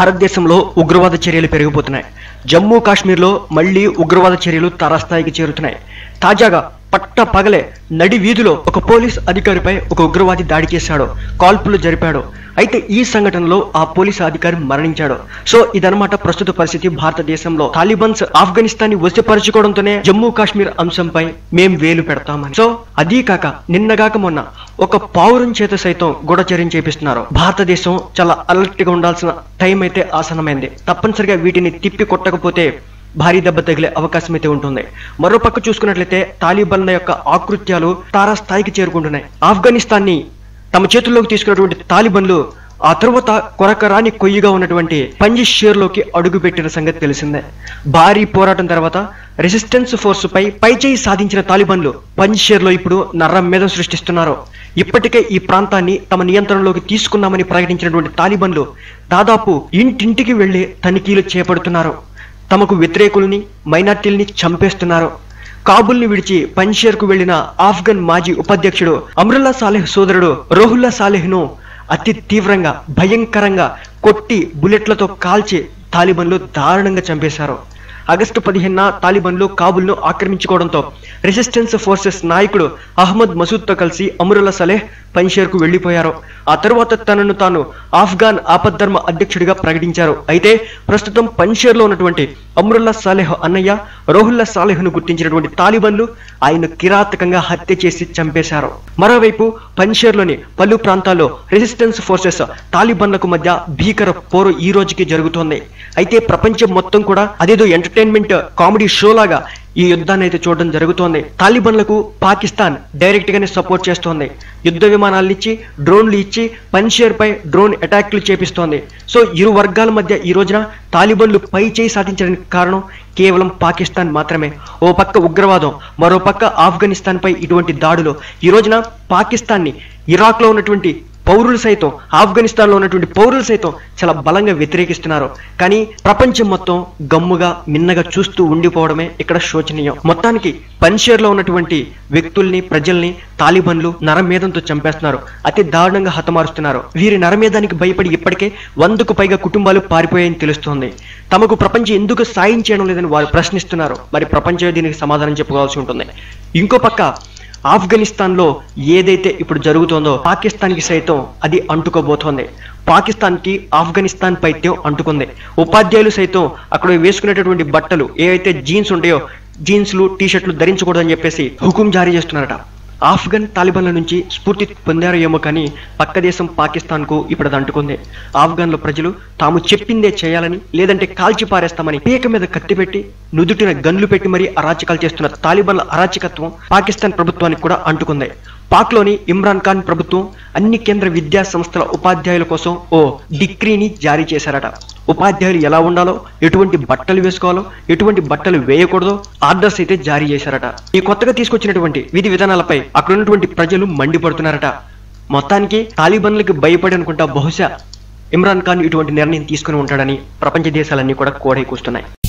భారతదేశంలో ఉగ్రవాద చర్యలు పెరిగిపోతున్నాయి జమ్మూ కాశ్మీర్లో మళ్లీ ఉగ్రవాద చర్యలు తారాస్థాయికి చేరుతున్నాయి తాజాగా పట్ట పగలే నడి వీధిలో ఒక పోలీస్ అధికారిపై ఒక ఉగ్రవాది దాడి చేశాడు కాల్పులు జరిపాడు అయితే ఈ సంఘటనలో ఆ పోలీస్ అధికారి మరణించాడు సో ఇదనమాట ప్రస్తుత పరిస్థితి భారతదేశంలో తాలిబాన్స్ ఆఫ్ఘనిస్తాన్ ని వశపరుచుకోవడంతోనే జమ్మూ కాశ్మీర్ అంశంపై మేం వేలు పెడతామని సో అదీ కాక నిన్నగాక మొన్న ఒక పావురం చేత సైతం గూఢచర్యం చేపిస్తున్నారు భారతదేశం చాలా అలర్ట్ గా ఉండాల్సిన టైం అయితే ఆసనమైంది తప్పనిసరిగా వీటిని తిప్పి కొట్టకపోతే భారీ దెబ్బ తగిలే అవకాశం అయితే ఉంటుంది మరో పక్క చూసుకున్నట్లయితే తాలిబాన్ల యొక్క ఆకృత్యాలు తారాస్థాయికి చేరుకుంటున్నాయి ఆఫ్ఘనిస్తాన్ ని తమ చేతుల్లోకి తీసుకున్నటువంటి తాలిబన్లు ఆ తరువాత కొరకరాని కొయ్యిగా ఉన్నటువంటి పంజిషేర్ లోకి అడుగుపెట్టిన సంగతి తెలిసిందే భారీ పోరాటం తర్వాత రెసిస్టెన్స్ ఫోర్స్ పై పైచేయి సాధించిన తాలిబన్లు పంజిషేర్ లో ఇప్పుడు నర్రం మీద సృష్టిస్తున్నారు ఇప్పటికే ఈ ప్రాంతాన్ని తమ నియంత్రణలోకి తీసుకున్నామని ప్రకటించినటువంటి తాలిబన్లు దాదాపు ఇంటింటికి వెళ్లి తనిఖీలు చేపడుతున్నారు తమకు వ్యతిరేకుల్ని మైనార్టీల్ని చంపేస్తున్నారు కాబుల్ని విడిచి పంజేర్కు వెళ్లిన ఆఫ్ఘన్ మాజీ ఉపాధ్యక్షుడు అమ్రుల్లా సాలెహ్ సోదరుడు రోహుల్లా సాలెహ్ను అతి తీవ్రంగా భయంకరంగా కొట్టి బుల్లెట్లతో కాల్చి తాలిబన్లు దారుణంగా చంపేశారు ఆగస్టు పదిహేనున తాలిబన్లు కాబుల్ను ఆక్రమించుకోవడంతో రెసిస్టెన్స్ ఫోర్సెస్ నాయకుడు అహ్మద్ మసూద్తో కలిసి అమరుల్లా సలేహ్ పంజేర్కు వెళ్లిపోయారు ఆ తరువాత తనను తాను ఆఫ్ఘాన్ ఆపద్ధర్మ అధ్యక్షుడిగా ప్రకటించారు అయితే ప్రస్తుతం పంజేర్లో ఉన్నటువంటి అమ్రుల్లా సాలెహ్ అన్నయ్య రోహుల్లా సాలెహ్ను గుర్తించినటువంటి తాలిబన్లు ఆయన కిరాతకంగా హత్య చేసి చంపేశారు మరోవైపు పంజేర్లోని పలు ప్రాంతాల్లో రెసిస్టెన్స్ ఫోర్సెస్ తాలిబన్లకు మధ్య భీకర పోరు ఈ రోజుకి జరుగుతోంది అయితే ప్రపంచం మొత్తం కూడా అదేదో ఎంటర్టైన్మెంట్ కామెడీ షో లాగా ఈ యుద్ధాన్ని అయితే చూడడం జరుగుతోంది తాలిబన్లకు పాకిస్తాన్ డైరెక్ట్ గానే సపోర్ట్ చేస్తోంది యుద్ధ విమానాలు ఇచ్చి డ్రోన్లు ఇచ్చి పన్షేర్ పై డ్రోన్ అటాక్లు చేపిస్తోంది సో ఇరు వర్గాల మధ్య ఈ రోజున తాలిబన్లు పై చేయి సాధించడానికి కారణం కేవలం పాకిస్తాన్ మాత్రమే ఓ పక్క ఉగ్రవాదం మరో పక్క ఆఫ్ఘనిస్తాన్ పై ఇటువంటి దాడులు ఈ రోజున పాకిస్తాన్ ని ఇరాక్ లో ఉన్నటువంటి పౌరులు సైతం ఆఫ్ఘనిస్తాన్ లో ఉన్నటువంటి పౌరులు సైతం చాలా బలంగా వ్యతిరేకిస్తున్నారు కానీ ప్రపంచం మొత్తం గమ్ముగా మిన్నగా చూస్తూ ఉండిపోవడమే ఇక్కడ శోచనీయం మొత్తానికి పన్షేర్ లో ఉన్నటువంటి వ్యక్తుల్ని ప్రజల్ని తాలిబన్లు నరమేధంతో చంపేస్తున్నారు అతి దారుణంగా హతమారుస్తున్నారు వీరి నరమేధానికి భయపడి ఇప్పటికే వందకు పైగా కుటుంబాలు పారిపోయాయని తెలుస్తోంది తమకు ప్రపంచం ఎందుకు సాయం చేయడం లేదని వారు ప్రశ్నిస్తున్నారు మరి ప్రపంచమే దీనికి సమాధానం చెప్పుకోవాల్సి ఉంటుంది ఇంకో పక్క ఆఫ్ఘనిస్తాన్ లో ఏదైతే ఇప్పుడు జరుగుతోందో పాకిస్తాన్ కి సైతం అది అంటుకోబోతోంది పాకిస్తాన్ కి ఆఫ్ఘనిస్తాన్ పైత్యం అంటుకుంది ఉపాధ్యాయులు సైతం అక్కడ వేసుకునేటటువంటి బట్టలు ఏవైతే జీన్స్ ఉంటాయో జీన్స్లు టీ షర్ట్లు ధరించకూడదని చెప్పేసి హుకుం జారీ చేస్తున్నారట ఆఫ్ఘన్ తాలిబాన్ల నుంచి స్ఫూర్తి పొందారో ఏమో కానీ పక్క దేశం పాకిస్తాన్ కు ఇప్పుడు అది అంటుకుంది ఆఫ్ఘన్ల ప్రజలు తాము చెప్పిందే చేయాలని లేదంటే కాల్చి పారేస్తామని పీక మీద కత్తి పెట్టి నుదుటిన గన్లు పెట్టి మరీ అరాచకాలు చేస్తున్న తాలిబాన్ల అరాచకత్వం పాకిస్తాన్ ప్రభుత్వానికి కూడా అంటుకుంది పాక్ లోని ఇమ్రాన్ ఖాన్ ప్రభుత్వం అన్ని కేంద్ర విద్యా సంస్థల ఉపాధ్యాయుల కోసం ఓ డిగ్రీని జారీ చేశారట ఉపాధ్యాయులు ఎలా ఉండాలో ఎటువంటి బట్టలు వేసుకోవాలో ఎటువంటి బట్టలు వేయకూడదో ఆర్డర్స్ అయితే జారీ చేశారట ఈ కొత్తగా తీసుకొచ్చినటువంటి విధి విధానాలపై అక్కడ ఉన్నటువంటి ప్రజలు మండిపడుతున్నారట మొత్తానికి తాలిబాన్లకి భయపడి అనుకుంటా బహుశా ఇమ్రాన్ ఖాన్ ఇటువంటి నిర్ణయం తీసుకుని ఉంటాడని ప్రపంచ దేశాలన్నీ కూడా కోడై కూస్తున్నాయి